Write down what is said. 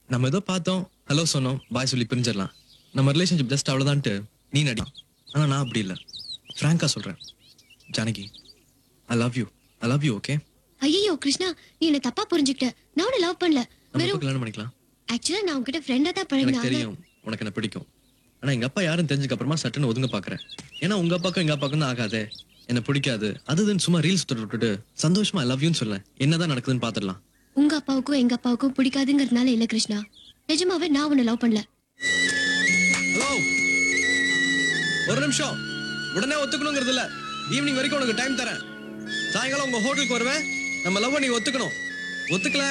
நம்ம ஏதோ பார்த்தோம் ஹலோ சொன்னோம் பாய் சொல்லி பிரிஞ்சிடலாம் நம்ம ரிலேஷன்ஷிப் ஜஸ்ட் அவ்வளோதான்ட்டு நீ நடி ஆனா நான் அப்படி இல்லை ஃப்ராங்கா சொல்றேன் Janaki I love you I love you okay ஐயோ கிருஷ்ணா நீ என்ன தப்பா புரிஞ்சுக்கிட்ட நான் உன்னை லவ் பண்ணல நம்ம வெறும் எப்போ கல்யாணம் பண்ணிக்கலாம் ஆக்சுவலா நான் உன்கிட்ட ஃப்ரெண்டா தான் எனக்கு பழகினேன் தெரியும் உனக்கு என்ன பிடிக்கும் ஆனா எங்க அப்பா யாரும் தெரிஞ்சுக்க அப்புறமா சட்டுன்னு ஒதுங்க பாக்குறேன் ஏன்னா உங்க அப்பாக்கும் எங்க அப்பாக்கும் தான் ஆகாதே என்ன பிடிக்காது அது இதுன்னு சும்மா ரீல்ஸ் விட்டுட்டு சந்தோஷமா ஐ லவ் யூன்னு சொல்ல என்னதான் நடக்குதுன்னு பாத்துடலாம் உங்க அப்பாவுக்கும் எங்க அப்பாவுக்கும் பிடிக்காதுங்கிறதுனால இல்ல கிருஷ்ணா நிஜமாவே நான் உன்னை லவ் பண்ணல ஹலோ ஒரு நிமிஷம் உடனே ஒத்துக்கணுங்கிறது இல்ல ஈவினிங் வரைக்கும் உனக்கு டைம் தரேன் சாயங்காலம் உங்க ஹோட்டலுக்கு வருவேன் நம்ம லவ் நீ ஒத்துக்கணும் ஒத்துக்கல